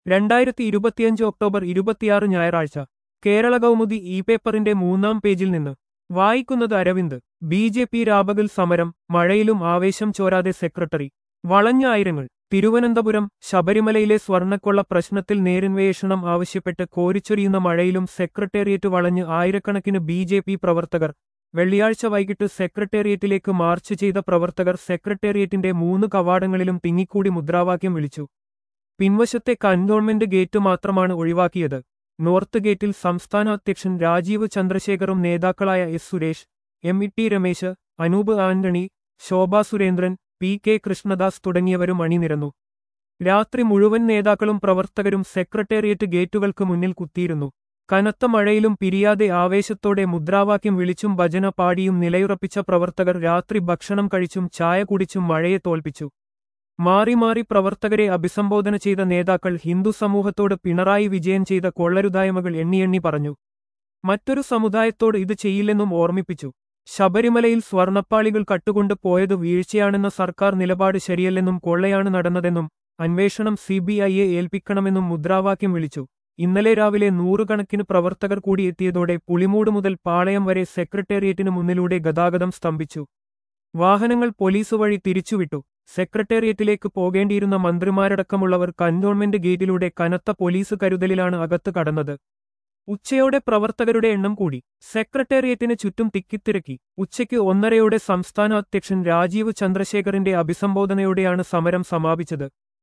രണ്ടായിരത്തി ഇരുപത്തിയഞ്ച് ഒക്ടോബർ ഇരുപത്തിയാറ് ഞായറാഴ്ച കേരള കൗമുദി ഇ പേപ്പറിന്റെ മൂന്നാം പേജിൽ നിന്ന് വായിക്കുന്നത് അരവിന്ദ് ബി ജെ പി രാപകൽ സമരം മഴയിലും ആവേശം ചോരാതെ സെക്രട്ടറി വളഞ്ഞ ആയിരങ്ങൾ തിരുവനന്തപുരം ശബരിമലയിലെ സ്വർണ്ണക്കൊള്ള പ്രശ്നത്തിൽ നേരന്വേഷണം ആവശ്യപ്പെട്ട് കോരിച്ചൊരിയുന്ന മഴയിലും സെക്രട്ടേറിയറ്റ് വളഞ്ഞ് ആയിരക്കണക്കിന് ബി ജെ പി പ്രവർത്തകർ വെള്ളിയാഴ്ച വൈകിട്ട് സെക്രട്ടേറിയറ്റിലേക്ക് മാർച്ച് ചെയ്ത പ്രവർത്തകർ സെക്രട്ടേറിയറ്റിന്റെ മൂന്ന് കവാടങ്ങളിലും തിങ്ങിക്കൂടി മുദ്രാവാക്യം വിളിച്ചു പിൻവശത്തെ കന്റോൺമെന്റ് ഗേറ്റ് മാത്രമാണ് ഒഴിവാക്കിയത് നോർത്ത് ഗേറ്റിൽ സംസ്ഥാന അധ്യക്ഷൻ രാജീവ് ചന്ദ്രശേഖറും നേതാക്കളായ S Suresh M E T Ramesh Anoop Antony Shobha Surendran P K Krishnadas തുടങ്ങിയവരും അണിനിരന്നു രാത്രി മുഴുവൻ നേതാക്കളും പ്രവർത്തകരും സെക്രട്ടേറിയറ്റ് ഗേറ്റുകൾക്ക് മുന്നിൽ കുത്തിയിരുന്നു കനത്ത മഴയിലും പിരിയാതെ ആവേശത്തോടെ മുദ്രാവാക്യം വിളിച്ചും ഭജന പാടിയും നിലയുറപ്പിച്ച പ്രവർത്തകർ രാത്രി ഭക്ഷണം കഴിച്ചും ചായ കുടിച്ചും മഴയെ തോൽപ്പിച്ചു മാറി മാറി പ്രവർത്തകരെ അഭിസംബോധന ചെയ്ത നേതാക്കൾ ഹിന്ദു സമൂഹത്തോട് പിണറായി വിജയൻ ചെയ്ത കൊള്ളരുതായ്മകൾ എണ്ണിയെണ്ണി പറഞ്ഞു മറ്റൊരു സമുദായത്തോട് ഇത് ചെയ്യില്ലെന്നും ഓർമ്മിപ്പിച്ചു ശബരിമലയിൽ സ്വർണപ്പാളികൾ കട്ടുകൊണ്ട് പോയത് വീഴ്ചയാണെന്ന സർക്കാർ നിലപാട് ശരിയല്ലെന്നും കൊള്ളയാണ് നടന്നതെന്നും അന്വേഷണം സിബിഐയെ ഏൽപ്പിക്കണമെന്നും മുദ്രാവാക്യം വിളിച്ചു ഇന്നലെ രാവിലെ നൂറുകണക്കിന് പ്രവർത്തകർ കൂടിയെത്തിയതോടെ പുളിമൂട് മുതൽ പാളയം വരെ സെക്രട്ടേറിയറ്റിനു മുന്നിലൂടെ ഗതാഗതം സ്തംഭിച്ചു വാഹനങ്ങൾ പോലീസ് വഴി തിരിച്ചുവിട്ടു സെക്രട്ടേറിയറ്റിലേക്ക് പോകേണ്ടിയിരുന്ന മന്ത്രിമാരടക്കമുള്ളവർ കന്റോൺമെന്റ് ഗേറ്റിലൂടെ കനത്ത പോലീസ് കരുതലിലാണ് അകത്ത് കടന്നത് ഉച്ചയോടെ പ്രവർത്തകരുടെ എണ്ണം കൂടി സെക്രട്ടേറിയറ്റിന് ചുറ്റും തിക്കിത്തിരക്കി ഉച്ചയ്ക്ക് ഒന്നരയോടെ സംസ്ഥാന അധ്യക്ഷൻ രാജീവ് ചന്ദ്രശേഖറിന്റെ അഭിസംബോധനയോടെയാണ് സമരം സമാപിച്ചത്